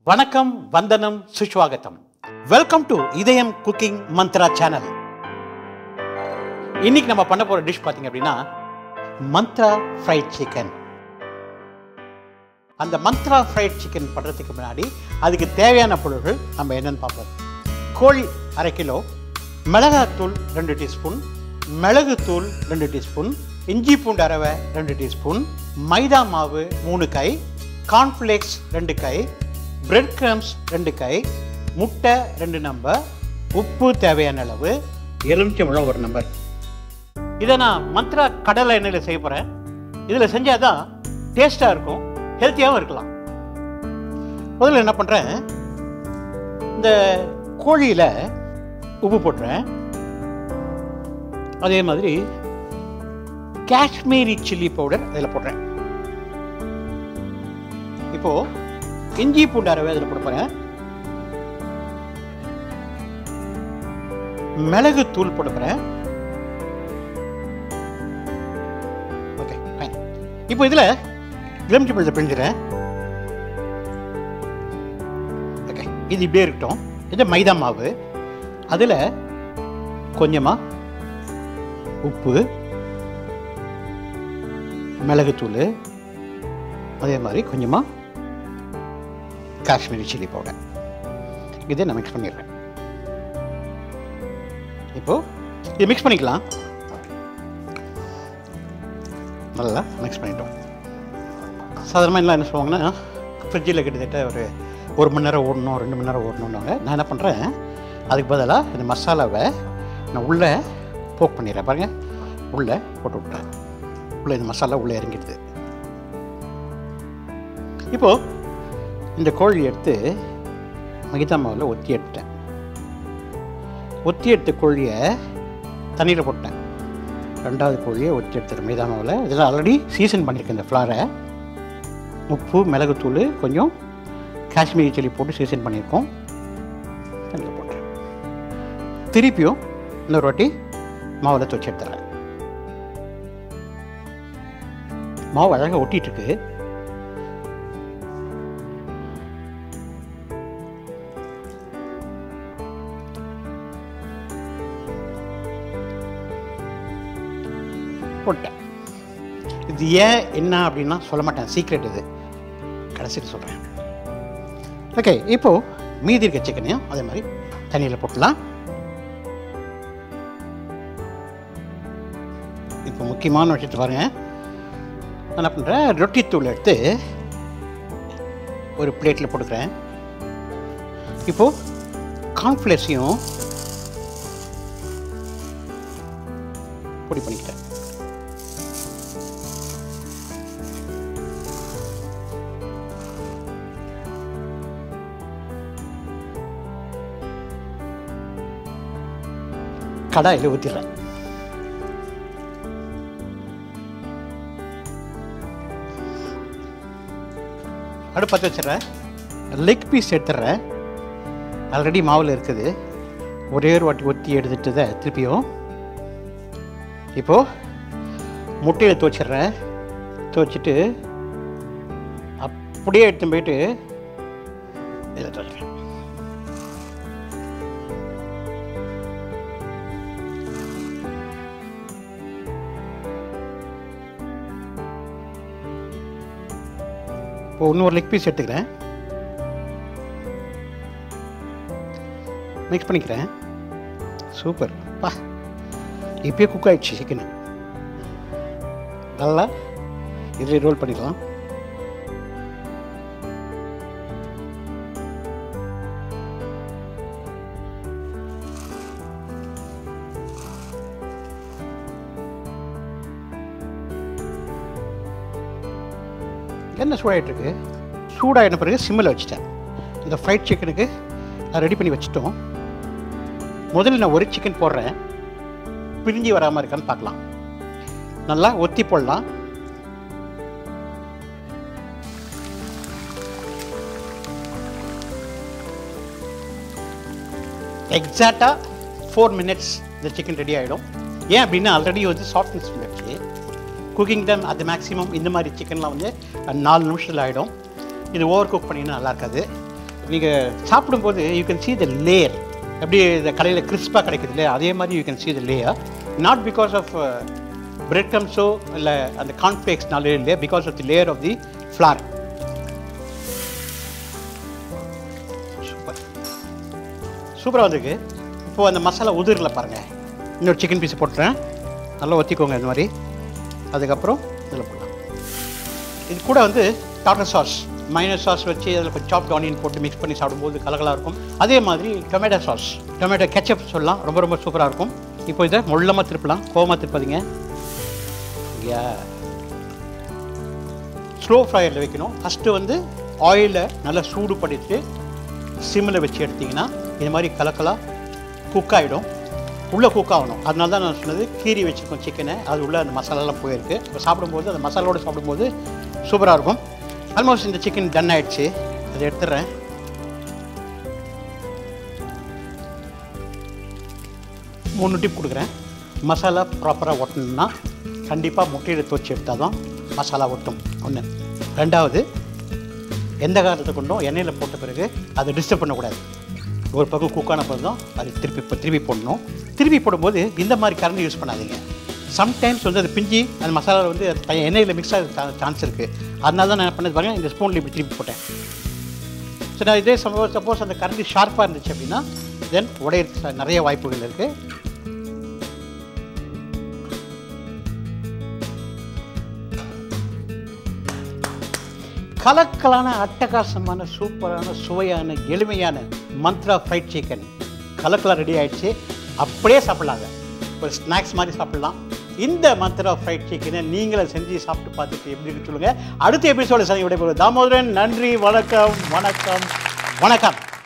வணக்கம் வந்தனம் சுஸ்வாகத்தம் welcome to Idhayam cooking Mantra channel இன்னைக்கு நம்ம பண்ண போற டிஷ் பார்த்தீங்க அப்படின்னா மந்த்ரா ஃப்ரைட் சிக்கன் அந்த மந்த்ரா ஃப்ரைட் சிக்கன் பண்ணுறதுக்கு முன்னாடி அதுக்கு தேவையான பொருட்கள் நம்ம என்னன்னு பார்ப்போம் கோழி அரை கிலோ மிளகாத்தூள் ரெண்டு டீஸ்பூன் மிளகுத்தூள் ரெண்டு டீஸ்பூன் இஞ்சி பூண்டு அரவை ரெண்டு டீஸ்பூன் மைதா மாவு மூணு கை கார்ன்ஃப்ளேக்ஸ் ரெண்டு கை பிரெட் கிரம்ஸ் ரெண்டு கை முட்டை ரெண்டு நம்பர் உப்பு தேவையான அளவு எலுமிச்சம்பழம் ஒரு நம்பர் இதை நான் மந்த்ரா கடலை எண்ணெயில் செய்ய போகிறேன் இதில் செஞ்சால் தான் டேஸ்ட்டாக இருக்கும் ஹெல்த்தியாகவும் இருக்கலாம் முதல்ல என்ன பண்ணுறேன் இந்த கோழியில் உப்பு போட்டுறேன் அதே மாதிரி காஷ்மீரி சில்லி பவுடர் அதில் போடுறேன் இப்போ இஞ்சி பூண்டு அரவை அதில் போட போகிறேன் மிளகு தூள் போட போகிறேன் ஓகே ஃபைன் இப்போ இதில் எலுமிச்சி பழத்தை பிழிஞ்சிடறேன் ஓகே இது இப்படியே இருக்கட்டும் இது மைதா மாவு அதில் கொஞ்சமாக உப்பு மிளகுத்தூள் அதே மாதிரி கொஞ்சமாக காஷ்மீரி சில்லி பவுடர் இதை நான் மிக்ஸ் பண்ணிடுறேன் இப்போது இது மிக்ஸ் பண்ணிக்கலாம் நல்லா மிக்ஸ் பண்ணிட்டோம் சாதாரணமாக எல்லாம் என்ன சொல்லுவாங்கன்னா ஃப்ரிட்ஜில் கிட்டத்தட்ட ஒரு ஒரு மணி நேரம் ஓடணும் ரெண்டு மணி நேரம் ஓடணுன்னாங்க நான் என்ன பண்ணுறேன் அதுக்கு பதிலாக இந்த மசாலாவை நான் உள்ளே போக் பண்ணிடுறேன் பாருங்கள் உள்ளே போட்டு விட்றேன் உள்ளே இந்த மசாலா உள்ளே இறங்கிடுது இப்போது இந்த கோழி எடுத்து மைதா மாவில் ஒத்தி எடுத்துட்டேன் ஒத்தி எடுத்த கோழியை தண்ணியில் போட்டேன் ரெண்டாவது கோழியை ஒத்தி எடுத்துட்டேன் மைதா மாவில் இதில் ஆல்ரெடி சீசன் பண்ணியிருக்கேன் இந்த ஃப்ளாரை உப்பு மிளகுத்தூள் கொஞ்சம் காஷ்மீரி சில்லி போட்டு சீசன் பண்ணியிருக்கோம் தண்ணியில் போட்டேன் திருப்பியும் இன்னொரு வாட்டி மாவில் துவச்சி எடுத்துறேன் மாவு அழகாக ஒட்டிட்டு இருக்கு போட்டேன் இது ஏன் என்ன அப்படின்னா சொல்ல மாட்டேன் சீக்ரெட் இது கடைசியில் சொல்கிறேன் ஓகே இப்போது மீதி இருக்க சிக்கனையும் அதே மாதிரி தண்ணியில் போட்டுடலாம் இப்போ முக்கியமான விஷயத்தை பாருங்க நான் என்ன பண்ணுறேன் ரொட்டி தூள் எடுத்து ஒரு பிளேட்டில் போட்டுக்கிறேன் இப்போது கார்ன்ஃப்ளேக்ஸையும் பொடி பண்ணிக்கிட்டேன் கடாயில் ஊற்றிடுறேன் அடுப்பு பற்ற வச்சிடுறேன் லெக் பீஸ் எடுத்துடுறேன் ஆல்ரெடி மாவில் இருக்குது ஒரே ஒரு வாட்டி ஒத்தி எடுத்துட்டு தான் திருப்பியும் இப்போது முட்டையில் துவச்சிடுறேன் துவச்சிட்டு அப்படியே எடுத்து போயிட்டு இதில் துவச்சிடுறேன் இப்போ இன்னொரு லெக் பீஸ் எடுத்துக்கிறேன் மிக்ஸ் பண்ணிக்கிறேன் சூப்பர் பா இப்பயே குக் ஆயிடுச்சு சிக்கன் நல்லா இதில் ரோல் பண்ணிடலாம் என்ன சூடாகிட்டு இருக்கு சூடாகின பிறகு சிம்மில் வச்சுட்டேன் இந்த ஃப்ரைட் சிக்கனுக்கு நான் ரெடி பண்ணி வச்சுட்டோம் முதல்ல நான் ஒரு சிக்கன் போடுறேன் பிரிஞ்சு வராமல் இருக்கான்னு பார்க்கலாம் நல்லா ஒத்தி போடலாம் எக்ஸாக்டாக ஃபோர் மினிட்ஸ் இந்த சிக்கன் ரெடி ஆகிடும் ஏன் அப்படின்னா ஆல்ரெடி வந்து சாஃப்ட்னஸ் வந்துடுச்சு குக்கிங் டைம் அது மேக்ஸிமம் இந்த மாதிரி சிக்கன்லாம் வந்து நாலு நிமிஷத்தில் ஆகிடும் இது ஓவர் குக் பண்ணினா நல்லா இருக்காது நீங்கள் சாப்பிடும்போது you can see the layer எப்படி இந்த கடையில் கிறிஸ்பாக கிடைக்குது இல்லையா அதே மாதிரி you can see the layer not because of bread கம்ஸோ இல்லை அந்த கான்ஃப்ளேக்ஸ்னாலே இல்லை because of the layer of the flour super சூப்பராக வந்திருக்கு இப்போது அந்த மசாலா உதிரில் பாருங்கள் இன்னொரு சிக்கன் பீஸ் போட்டுறேன் நல்லா ஒத்திக்கோங்க இந்த மாதிரி அதுக்கப்புறம் இதில் போடலாம் இது கூட வந்து டாட்டர் சாஸ் மைனஸ் சாஸ் வச்சு அதில் கொஞ்சம் சாப்ட் ஆனியன் போட்டு மிக்ஸ் பண்ணி சாப்பிடும்போது கலகலாக இருக்கும் அதே மாதிரி டொமேட்டோ சாஸ் டொமேட்டோ கெச்சப் சொல்லலாம் ரொம்ப ரொம்ப சூப்பராக இருக்கும் இப்போ இதை முள்ளமாக திருப்பலாம் கோவமாக திருப்பாதீங்க யா ஸ்லோ ஃப்ரையரில் வைக்கணும் ஃபஸ்ட்டு வந்து ஆயிலை நல்லா சூடு பண்ணிட்டு சிம்மில் வச்சு எடுத்திங்கன்னா இது மாதிரி கலக்கலாக குக் ஆகிடும் உள்ளே குக் ஆகணும் அதனால தான் நான் சொன்னது கீரி வச்சுருக்கோம் சிக்கனை அது உள்ளே அந்த மசாலாலாம் போயிருக்கு இப்போ சாப்பிடும்போது அந்த மசாலாவோடு சாப்பிடும்போது சூப்பராக இருக்கும் ஆல்மோஸ்ட் இந்த சிக்கன் டன் ஆயிடுச்சு அதை எடுத்துடுறேன் மூணு டிப் கொடுக்குறேன் மசாலா ப்ராப்பராக ஒட்டணும்னா கண்டிப்பாக முட்டையில் துவச்சி எடுத்தால் தான் மசாலா ஒட்டும் ஒன்று ரெண்டாவது எந்த காரணத்தை கொண்டும் எண்ணெயில் போட்ட பிறகு அதை டிஸ்டர்ப் பண்ணக்கூடாது ஒரு பக்கம் குக்கான பிறகு தான் அது திருப்பி இப்போ திருப்பி போடணும் திருப்பி போடும்போது இந்த மாதிரி கரண்டி யூஸ் பண்ணாதீங்க சம்டைம்ஸ் வந்து அது பிஞ்சி அந்த மசாலாவில் வந்து அது த- எண்ணெயில் மிக்ஸ் ஆக சான்ஸ் இருக்குது அதனால தான் நான் என்ன பண்ணது பாருங்க இந்த ஸ்பூனில் இப்படி திருப்பி போட்டேன் ஸோ நான் இதே சப்போஸ் சப்போஸ் அந்த கரண்டி ஷார்ப்பாக இருந்துச்சு அப்படின்னா தென் உடையிறதுக்கு நிறைய வாய்ப்புகள் இருக்குது கலக்கலான அட்டகாசமான சூப்பரான சுவையான எளிமையான மந்த்ரா ஃப்ரைட் சிக்கன் கலக்கலாக ரெடி ஆயிடுச்சு அப்படியே சாப்பிட்லாங்க ஒரு ஸ்நாக்ஸ் மாதிரி சாப்பிட்லாம் இந்த மந்த்ரா ஃப்ரைட் சிக்கனை நீங்களே செஞ்சு சாப்பிட்டு பார்த்துட்டு எப்படி இருக்கு சொல்லுங்கள் அடுத்த எபிசோட சந்தி விடைபெறுவது தாமோதரன் நன்றி வணக்கம் வணக்கம் வணக்கம்